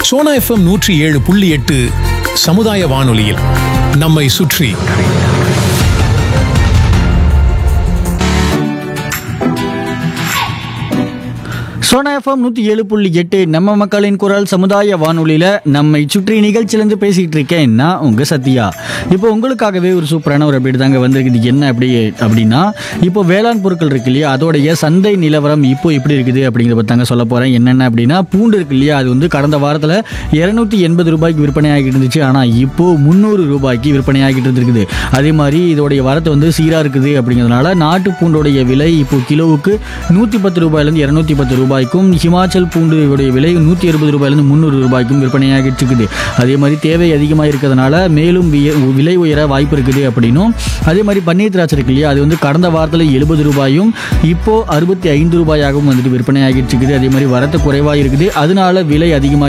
Sona FM நூற்றி ஏழு புள்ளி எட்டு சமுதாய வானொலியில் நம்மை சுற்றி சோனா எஃப்எம் நூற்றி ஏழு புள்ளி எட்டு நம்ம மக்களின் குரல் சமுதாய வானொலியில் நம்மை சுற்றி நிகழ்ச்சியிலேருந்து பேசிகிட்டு இருக்கேன் நான் உங்கள் சத்யா இப்போ உங்களுக்காகவே ஒரு சூப்பரான ஒரு அப்டேட் தாங்க வந்திருக்குது என்ன அப்படி அப்படின்னா இப்போ வேளாண் பொருட்கள் இருக்கு இல்லையா அதோடைய சந்தை நிலவரம் இப்போ எப்படி இருக்குது அப்படிங்கிறத பற்றி தாங்க சொல்ல போகிறேன் என்னென்ன அப்படின்னா பூண்டு இருக்கு இல்லையா அது வந்து கடந்த வாரத்தில் இரநூத்தி எண்பது ரூபாய்க்கு விற்பனை ஆகிட்டு இருந்துச்சு ஆனால் இப்போ முந்நூறு ரூபாய்க்கு விற்பனை ஆகிட்டு இருந்திருக்குது அதே மாதிரி இதோடைய வரத்து வந்து சீராக இருக்குது அப்படிங்கிறதுனால நாட்டு பூண்டோடைய விலை இப்போ கிலோவுக்கு நூற்றி பத்து ரூபாயிலேருந்து இரநூத்தி பத்து ரூபாய்க்கும் ஹிமாச்சல் பூண்டுடைய விலை நூற்றி அறுபது ரூபாயிலேருந்து முந்நூறு ரூபாய்க்கும் விற்பனையாகிட்டு இருக்குது அதே மாதிரி தேவை அதிகமாக இருக்கிறதுனால மேலும் விய- விலை உயர வாய்ப்பு இருக்குது அப்படின்னும் அதே மாதிரி பன்னீர் திராட்சை இருக்கு இல்லையா அது வந்து கடந்த வாரத்தில் எழுபது ரூபாயும் இப்போ அறுபத்தி ஐந்து ரூபாயாகவும் வந்துட்டு விற்பனை ஆகிட்டு இருக்குது அதே மாதிரி வரத்து குறைவாக இருக்குது அதனால விலை அதிகமாக